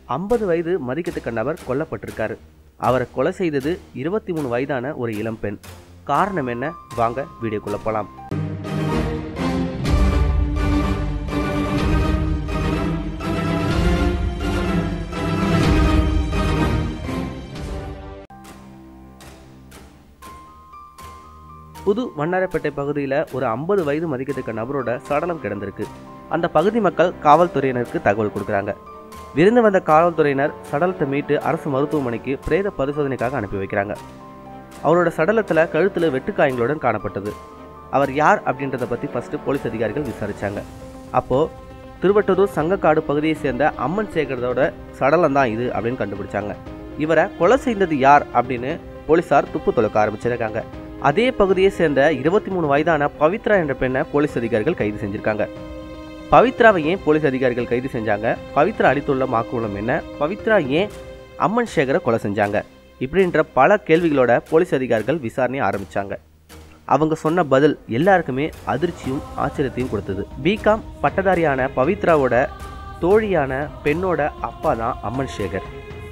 ஐம்பது வயது மதிக்கத்தக்க நபர் கொல்லப்பட்டிருக்காரு அவரை கொலை செய்தது இருபத்தி மூணு வயதான ஒரு இளம்பெண் காரணம் என்ன வாங்க வீடியோக்குள்ள போலாம் புது வண்ணாரப்பேட்டை பகுதியில் ஒரு ஐம்பது வயது மதிக்கத்தக்க நபரோட சடலம் கிடந்திருக்கு அந்த பகுதி மக்கள் காவல்துறையினருக்கு தகவல் கொடுக்குறாங்க விருந்து வந்த காவல்துறையினர் சடலத்தை மீட்டு அரசு மருத்துவமனைக்கு பிரேத பரிசோதனைக்காக அனுப்பி வைக்கிறாங்க அவரோட சடலத்தில் கழுத்தில் வெட்டுக்காயங்களுடன் காணப்பட்டது அவர் யார் அப்படின்றத பற்றி ஃபஸ்ட்டு போலீஸ் அதிகாரிகள் விசாரிச்சாங்க அப்போது திருவட்டூர் சங்கக்காடு பகுதியை சேர்ந்த அம்மன் சேகரதோட சடலம் தான் இது அப்படின்னு கண்டுபிடிச்சாங்க இவரை கொலை செய்தது யார் அப்படின்னு போலீசார் துப்பு துளக்க ஆரம்பிச்சிருக்காங்க அதே பகுதியை சேர்ந்த இருபத்தி மூணு வயதான பவித்ரா என்ற பெண்ணை போலீஸ் அதிகாரிகள் கைது செஞ்சிருக்காங்க பவித்ராவை ஏன் போலீஸ் அதிகாரிகள் கைது செஞ்சாங்க பவித்ரா அளித்துள்ள வாக்குமூலம் என்ன பவித்ரா ஏன் அம்மன் சேகரை கொலை செஞ்சாங்க இப்படின்ற பல கேள்விகளோட போலீஸ் அதிகாரிகள் விசாரணையை ஆரம்பிச்சாங்க அவங்க சொன்ன பதில் எல்லாருக்குமே அதிர்ச்சியும் ஆச்சரியத்தையும் கொடுத்தது பிகாம் பட்டதாரியான பவித்ராவோட தோழியான பெண்ணோட அப்பா தான் அம்மன் சேகர்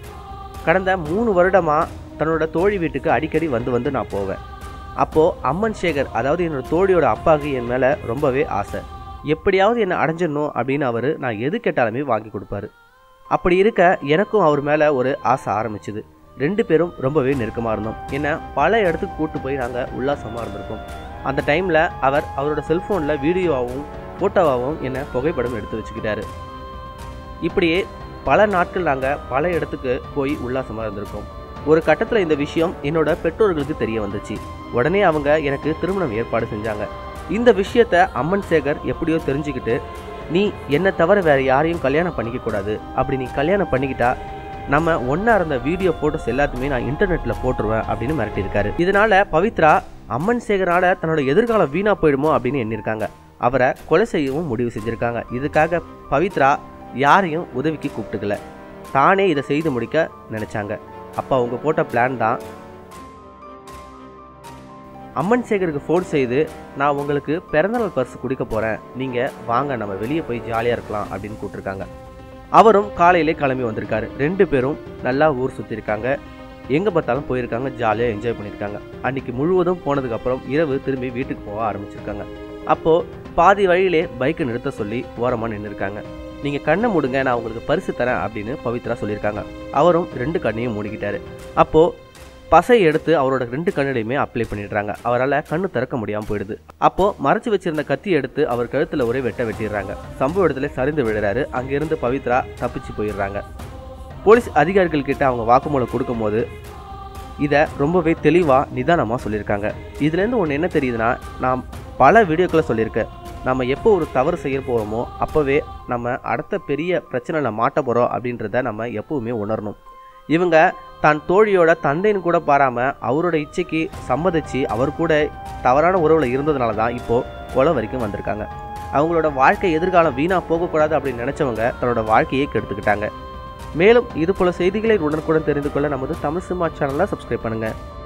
கடந்த மூணு வருடமா தன்னோட தோழி வீட்டுக்கு அடிக்கடி வந்து வந்து நான் போவேன் அப்போது அம்மன் சேகர் அதாவது என்னோட தோழியோட அப்பாவுக்கு என் மேலே ரொம்பவே ஆசை எப்படியாவது என்னை அடைஞ்சிடணும் அப்படின்னு அவர் நான் எது கேட்டாலுமே வாங்கி கொடுப்பாரு அப்படி இருக்க எனக்கும் அவர் மேலே ஒரு ஆசை ஆரம்பிச்சுது ரெண்டு பேரும் ரொம்பவே நெருக்கமாக இருந்தோம் என்ன பல இடத்துக்கு கூட்டு போய் நாங்கள் உல்லாசமாக இருந்திருக்கோம் அந்த டைமில் அவர் அவரோட செல்ஃபோனில் வீடியோவாகவும் ஃபோட்டோவாகவும் என்னை புகைப்படம் எடுத்து வச்சுக்கிட்டாரு இப்படியே பல நாட்கள் நாங்கள் பல இடத்துக்கு போய் உல்லாசமாக இருந்திருக்கோம் ஒரு கட்டத்தில் இந்த விஷயம் என்னோட பெற்றோர்களுக்கு தெரிய வந்துச்சு உடனே அவங்க எனக்கு திருமணம் ஏற்பாடு செஞ்சாங்க இந்த விஷயத்த அம்மன் சேகர் எப்படியோ தெரிஞ்சுக்கிட்டு நீ என்னை தவிர வேற யாரையும் கல்யாணம் பண்ணிக்க கூடாது அப்படி நீ கல்யாணம் பண்ணிக்கிட்டா நம்ம ஒன்றா இருந்த வீடியோ ஃபோட்டோஸ் எல்லாத்தையுமே நான் இன்டர்நெட்டில் போட்டுருவேன் அப்படின்னு மிரட்டியிருக்காரு இதனால பவித்ரா அம்மன் சேகரால தன்னோட எதிர்காலம் வீணா போயிடுமோ அப்படின்னு எண்ணிருக்காங்க அவரை கொலை செய்யவும் முடிவு செஞ்சுருக்காங்க இதுக்காக பவித்ரா யாரையும் உதவிக்கு கூப்பிட்டுக்கல தானே இதை செய்து முடிக்க நினச்சாங்க அப்போ அவங்க போட்ட பிளான் தான் அம்மன் சேகருக்கு ஃபோன் செய்து நான் உங்களுக்கு பிறந்தநாள் பரிசு கொடுக்க போகிறேன் நீங்கள் வாங்க நம்ம வெளியே போய் ஜாலியாக இருக்கலாம் அப்படின்னு கூப்பிட்டுருக்காங்க அவரும் காலையிலே கிளம்பி வந்திருக்காரு ரெண்டு பேரும் நல்லா ஊர் சுற்றிருக்காங்க எங்கே பார்த்தாலும் போயிருக்காங்க ஜாலியாக என்ஜாய் பண்ணியிருக்காங்க அன்னைக்கு முழுவதும் போனதுக்கப்புறம் இரவு திரும்பி வீட்டுக்கு போக ஆரம்பிச்சிருக்காங்க அப்போது பாதி வழியிலே பைக்கை நிறுத்த சொல்லி ஓரமாக நின்றுருக்காங்க நீங்கள் கண்ணை மூடுங்க நான் உங்களுக்கு பரிசு தரேன் அப்படின்னு பவித்ரா சொல்லியிருக்காங்க அவரும் ரெண்டு கண்ணையும் மூடிக்கிட்டாரு அப்போது பசை எடுத்து அவரோட ரெண்டு கண்ணிலையுமே அப்ளை பண்ணிடுறாங்க அவரால் கண்ணு திறக்க முடியாமல் போயிடுது அப்போது மறைச்சு வச்சிருந்த கத்தி எடுத்து அவர் கழுத்தில் ஒரே வெட்ட வெட்டிடுறாங்க சம்பவ இடத்துல சரிந்து விழுறாரு அங்கிருந்து பவித்ரா தப்பிச்சு போயிடுறாங்க போலீஸ் அதிகாரிகள் கிட்ட அவங்க வாக்குமூலம் கொடுக்கும்போது இதை ரொம்பவே தெளிவாக நிதானமாக சொல்லியிருக்காங்க இதுலேருந்து ஒன்று என்ன தெரியுதுன்னா நான் பல வீடியோக்களை சொல்லியிருக்கேன் நம்ம எப்போ ஒரு தவறு செய்ய போகிறோமோ அப்போவே நம்ம அடுத்த பெரிய பிரச்சனையில் மாட்ட போகிறோம் அப்படின்றத நம்ம எப்பவுமே உணரணும் இவங்க தன் தோழியோட தந்தைன்னு கூட பாராமல் அவரோட இச்சைக்கு சம்மதிச்சு அவர் கூட தவறான உறவில் இருந்ததுனால தான் இப்போது கொலை வரைக்கும் வந்திருக்காங்க அவங்களோட வாழ்க்கை எதிர்காலம் வீணாக போகக்கூடாது அப்படின்னு நினச்சவங்க தன்னோட வாழ்க்கையை கெடுத்துக்கிட்டாங்க மேலும் இது போல செய்திகளை உடனுக்குடன் தெரிந்து கொள்ள நமது தமிழ் சினிமா சேனலை சப்ஸ்கிரைப் பண்ணுங்கள்